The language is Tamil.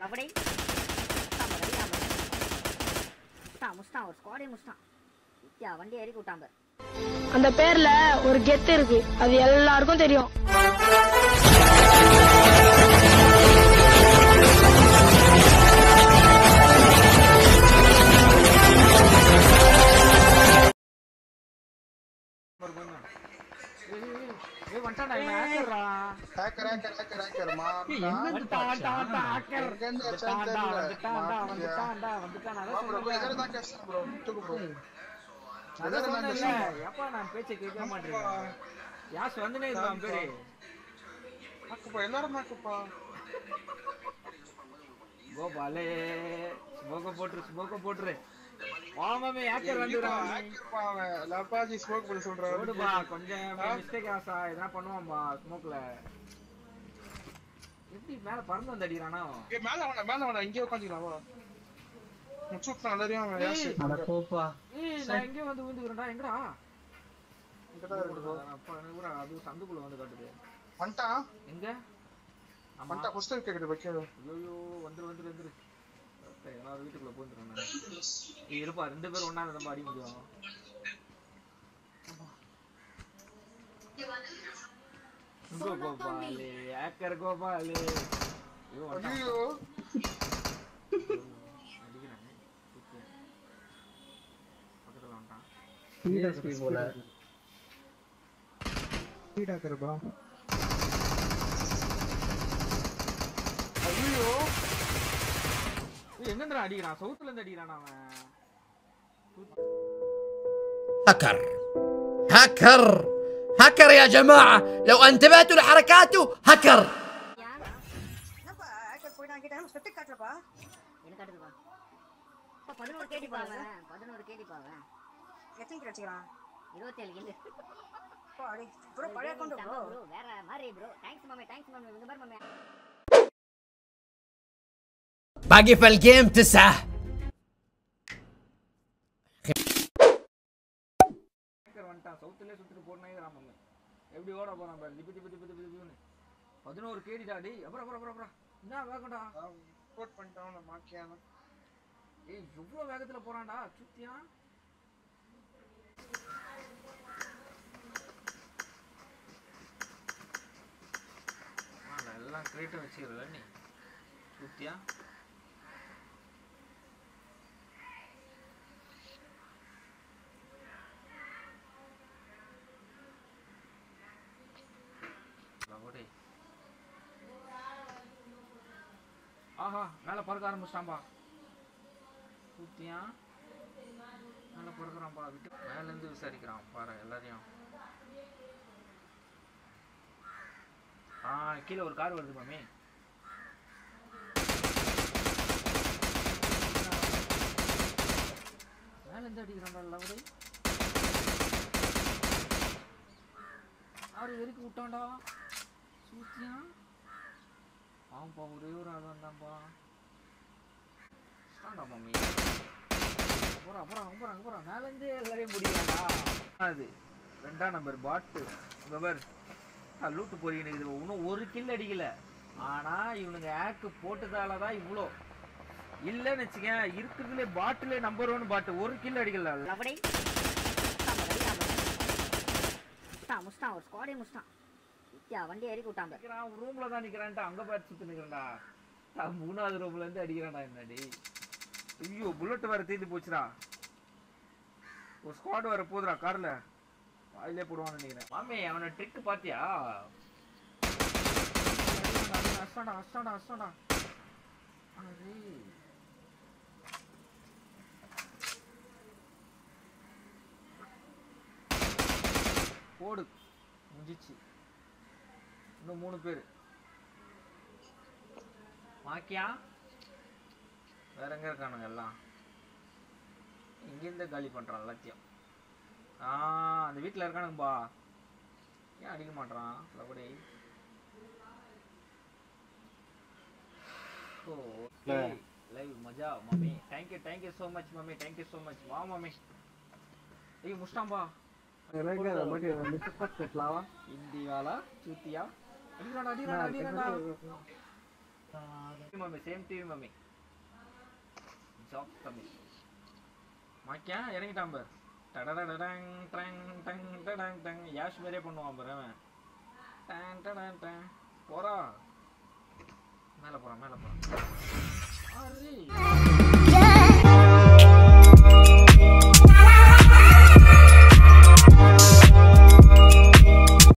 கபடி முஸ்தான் பாரு, அடிக்கிறான் பாரு. முஸ்தான் முஸ்தான் ஒரு ஸ்குவாடே முஸ்தான் வித்யா வண்டி ஏறி விட்டான் பாரு அந்த பேர்ல ஒரு கெத்து இருக்கு அது எல்லாருக்கும் தெரியும் ஹேக்கர் ஹேக்கர் ஹேக்கர் ஹேக்கர் மாட்டா எங்கேருந்து வச்சான்னு தெரியல மாட்டியா ப்ரோ ப்ரோ எதிர தான் கேஸ் ப்ரோ தூக்கு ப்ரோ எதிர தான் கேஸ் எப்பா நான் பேச்சை கேட்க மாட்டேன் யாஸ் வந்துனே இருக்கான் பேரு நாக்குப்பா எல்லாரும் நாக்குப்பா கோபாலே ஸ்மோக்க போட்டுரு ஸ்மோக்க போட்டுரு மாமாமே ஹேக்கர் வந்துடுறான் ஹேக்கர்ப்பா அவன் லப்பாஜி ஸ்மோக் பண்ண சொல்றாரு ஓடுபா கொஞ்சம் மிஸ்டேக் ஆசா எதனா பண்ணுவான்பா ஸ்மோக்ல எப்படி மேல பறந்து வந்து அடிக்கிறானா அவன்? ஏய் மேல வேணாம் மேல வேணாம் இங்கே உட்காந்துக்கலாம் வா முச்சுட்டு எல்லாரையும் அவன் யாசி ஏய் நான் எங்க வந்து விழுந்துக்கிறேன்டா எங்கடா இங்கதான் இருக்கு bro. அப்பா எனக்கு கூட அது சந்துக்குள்ள வந்து காட்டுது வந்துட்டான் எங்க ஆமா வந்துட்டான் ஃபர்ஸ்ட் விக்கெட் வைக்கிறது ஐயோ வந்துரு வந்துரு வந்துரு அப்ப எல்லாரும் வீட்டுக்குள்ள போந்துறேன் நான் இருப்பா ரெண்டு பேரும் ஒண்ணா நம்ம அடி முடியும் இங்கோ கோபாலு ஏக்கர் கோபாலு ஐயோ வந்துட்டான். ஐயோ அடிக்கிறானே. தூக்கு. பக்கத்துல வந்துட்டான் ஐயோ ஏய், எங்கிருந்துடா அடிக்கிறான் சவுத்துல இருந்து அடிக்கிறான் அவன் هكر هكر هكر يا جماعة لو انتبهتوا لحركاته هكر என்னப்பா ஹேக்கர் போயிட்டான் கிட்ட ஸ்பெக்ட் காட்டுறப்பா எனக்கு காட்டுதுப்பா அப்பா பதினோரு கேடி பாவன் பதினோரு கேடி பாவன் எத்தனை கிட்ட வச்சுக்கிறான் இருபத்தேழு கில்லு அப்பா அடி ப்ரோ பழைய அக்கௌண்ட் ப்ரோ ப்ரோ வேற மாதிரி ப்ரோ தேங்க்ஸ் மாமே தேங்க்ஸ் மாமே இந்த மாதிரி மாமே باقي في الجيم تسعة ஹேக்கர் வந்துட்டான் சவுத்துலயே சுத்திட்டு போனே ராமன் எப்படி ஓட போறான் பாரு திப்பி திப்பி திப்பி திப்பி திப்பின்னு பதினோரு கேடிடா டேய் அப்புறம் அப்புறம் அப்புறம் அப்புறம் என்ன வேகம்டா ரிப்போர்ட் பண்ணிட்டான் நான் மாக்கியான ஏய் எவ்வளவு வேகத்துல போறான்டா சுத்தியா எல்லாம் கிரேட்டும் வச்சுக்கிறல நீ சுத்தியா லவோடே. ஆஹா மேல பறக்க ஆரம்பிச்சிட்டான்பா சுத்தியா மேல பறக்குறான்பா விட்டு மேல இருந்து விசாரிக்கிறான் பாரு எல்லாரையும் ஆ கீழே ஒரு கார் வருது மாமி மேல இருந்து அடிக்கிறான்டா லவடே ஆறு வெறுக்கு விட்டான்டா சூத்தியா ஆமாப்பா ஒரே ஒரு ஆள் வந்தான்ப்பா ஸ்டாண்டா மம்மி போறான் போறான் அங்க போறான் அங்க போறான் மேல இருந்து எல்லாரையும் முடியலாடா அது ரெண்டாம் நம்பர் பாட்டு பவர் லூட்டு போறீங்க இது இன்னும் ஒரு கில் அடிக்கல ஆனா இவனுங்க ஆக்கு போட்டதால தான் இவ்வளோ இல்லைன்னு வச்சுக்கேன் இருக்கிறதுலே பாட்டிலே நம்பர் ஒன் பாட்டு ஒரு கில் அடிக்கல லவடை முஸ்தான் பாரு, அடிக்கிறான் பாரு. முஸ்தான் முஸ்தான் ஒரு ஸ்குவாடே முஸ்தான் வித்யா வண்டி ஏறி விட்டான் பாரு நிக்கிறான் ரூம்ல தான் நிக்கிறான்ட்டு அங்க பார்த்து சுத்தி நிக்கிறேன்டா நான் மூணாவது ரூம்ல இருந்து அடிக்கிறான்டா என்னடி ஐயோ புல்லட் வேற தீர்ந்து போச்சுடா ஒரு ஸ்குவாட் வர போதுடா கார்ல வாயிலே போடுவான்னு நினைக்கிறேன் மாமே அவன ட்ரிக் பாத்தியா அஸ்டாடா அஸ்டாடா அஸ்டாடா அரே போடு முடிஞ்சிச்சு இன்னும் மூணு பேர் மாக்கியா வேற எங்க இருக்கானுங்க எல்லாம் இங்கேருந்து காலி பண்றான் எல்லாத்தையும் ஆ அந்த வீட்டில் இருக்கானுங்கப்பா ஏன் அடிக்க மாட்றான் லபடி ஓ லைவ் மஜா mummy thank you thank you so much mummy thank you so much வா மம்மி ஐயோ முஷ்டாம்பா இந்தியாலா சூத்தியா அடிக்கிறாடா அடிக்கிறாடா அடிக்கிறாடா mummy same TV mummy job தம்பி மாக்கியா இறங்கிட்டான் பார் டடடடடங் டங் டங் டடங் டங் யாஷ் மாதிரியே பண்ணுவான் பாரு அவன் டங் டடங் டங் போறா மேல போறான் மேல போறான் அரே